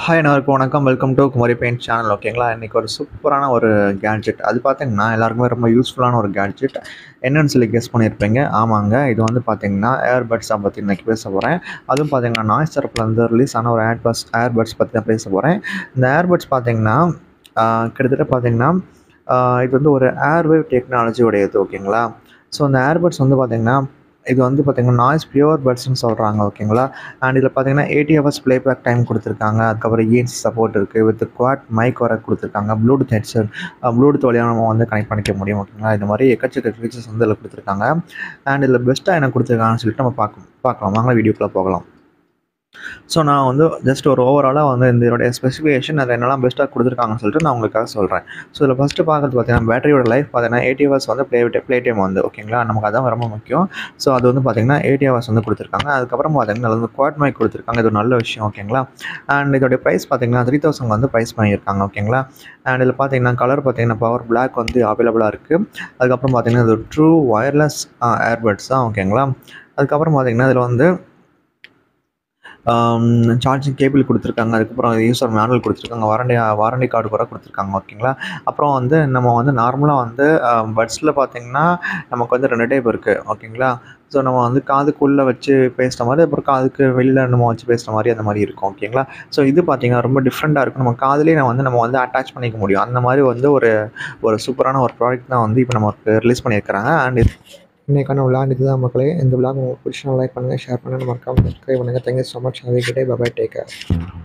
hi எல்லாருக்கும் வணக்கம் welcome to Kumari paint channel ஓகேங்களா இன்றைக்கி ஒரு சூப்பரான ஒரு கேட்ஜெட் அது பார்த்தீங்கன்னா எல்லாருக்குமே ரொம்ப யூஸ்ஃபுல்லான ஒரு கேட்ஜெட் என்னன்னு சொல்லி கெஸ் பண்ணியிருப்பீங்க ஆமாங்க இது வந்து பார்த்தீங்கன்னா ஏர்பட்ஸை பற்றி இன்றைக்கி பேச போகிறேன் அதுவும் பார்த்தீங்கன்னா நாய்ஸ் தரப்புலேருந்து ரிலீஸ் ஆன ஒரு ஏர்பட்ஸ் ஏர்பட்ஸ் பற்றி தான் பேச போகிறேன் இந்த ஏர்பட்ஸ் பார்த்தீங்கன்னா ஆஹ், கிட்டத்தட்ட பார்த்தீங்கன்னா ஆஹ், இது வந்து ஒரு ஏர்வேவ் டெக்னாலஜி உடையது ஓகேங்களா ஸோ இந்த ஏர்பட்ஸ் வந்து பார்த்தீங்கன்னா இது வந்து பார்த்தீங்கன்னா நாய்ஸ் பியூர் பட்ஸ்னு சொல்கிறாங்க ஓகேங்களா அண்ட் இதில் பார்த்தீங்கன்னா எயிட்டி ஹவர்ஸ் ப்ளேபேக் டைம் கொடுத்துருக்காங்க அதுக்கப்புறம் இஎன்சி சப்போர்ட் இருக்குது வித் குவாட் மைக் வர கொடுத்துருக்காங்க ப்ளூடூத் ஹெட்செட் ப்ளூடூத் வழியாக நம்ம வந்து கனெக்ட் பண்ணிக்க முடியும் ஓகேங்களா இந்த மாதிரி எக்கச்சக்க ஃபீச்சர்ஸ் வந்து இதில் கொடுத்துருக்காங்க அண்ட் இதில் பெஸ்ட்டாக என்ன கொடுத்துருக்காங்கன்னு சொல்லிட்டு நம்ம பார்க்க பார்க்கலாம் வாங்க வீடியோக்குள்ளே போகலாம் ஸோ நான் வந்து ஜஸ்ட் ஒரு ஓவராலாக வந்து இந்த இதோடைய ஸ்பெசிஃபிகேஷன் அதை என்னெல்லாம் பெஸ்ட்டாக கொடுத்துருக்காங்கன்னு சொல்லிட்டு நான் உங்களுக்காக சொல்கிறேன் ஸோ இதில் ஃபஸ்ட்டு பார்க்குறது பார்த்தீங்கன்னா பேட்டரியோட லைஃப் பார்த்தீங்கன்னா எயிட்டி ஹவர்ஸ் வந்து ப்ளே ப்ளே டைம் வந்து ஓகேங்களா நமக்கு அதான் ரொம்ப முக்கியம் ஸோ அது வந்து பார்த்தீங்கன்னா எயிட்டி ஹவர்ஸ் வந்து கொடுத்துருக்காங்க அதுக்கப்புறம் பார்த்தீங்கன்னா அதில் வந்து குவாட் மைக் கொடுத்துருக்காங்க இது ஒரு நல்ல விஷயம் ஓகேங்களா அண்ட் இதோடைய ப்ரைஸ் பார்த்தீங்கன்னா த்ரீ தௌசண்ட் வந்து ப்ரைஸ் பண்ணியிருக்காங்க ஓகேங்களா அண்ட் இதில் பார்த்தீங்கன்னா கலர் பார்த்தீங்கன்னா பவர் பிளாக் வந்து அவைலபிளாக இருக்குது அதுக்கப்புறம் பார்த்தீங்கன்னா இது ட்ரூ ஒயர்லெஸ் ஏர்பட்ஸ் தான் ஓகேங்களா அதுக்கப்புறம் பார்த்தீங்கன்னா இதில் வந்து சார்ஜிங் கேபிள் கொடுத்துருக்காங்க அதுக்கப்புறம் யூசர் மேனுவல் கொடுத்துருக்காங்க வாரண்டி வாரண்டி கார்டு கூட கொடுத்துருக்காங்க ஓகேங்களா அப்புறம் வந்து நம்ம வந்து நார்மலாக வந்து பட்ஸில் பார்த்தீங்கன்னா நமக்கு வந்து ரெண்டு டைப் இருக்குது ஓகேங்களா ஸோ நம்ம வந்து காதுக்குள்ளே வச்சு பேசுகிற மாதிரி அப்புறம் காதுக்கு வெளியில் நம்ம வச்சு பேசுகிற மாதிரி அந்த மாதிரி இருக்கும் ஓகேங்களா ஸோ இது பார்த்தீங்கன்னா ரொம்ப டிஃப்ரெண்ட்டாக இருக்கும் நம்ம காதுலேயே நம்ம வந்து நம்ம வந்து அட்டாச் பண்ணிக்க முடியும் அந்த மாதிரி வந்து ஒரு ஒரு சூப்பரான ஒரு ப்ராடக்ட் தான் வந்து இப்போ நமக்கு ரிலீஸ் பண்ணியிருக்கிறாங்க அண்ட் இன்னைக்கான விளாக் இதுதான் மக்களே இந்த விளாக் உங்களுக்கு பிடிச்சா லைக் பண்ணுங்கள் ஷேர் பண்ணுங்கள் மறக்காமல் சப்ஸ்கிரைப் பண்ணுங்கள் தேங்க்யூ ஸோ மச் ஹேவ் கிட்டே பபாய் டேக் கேர்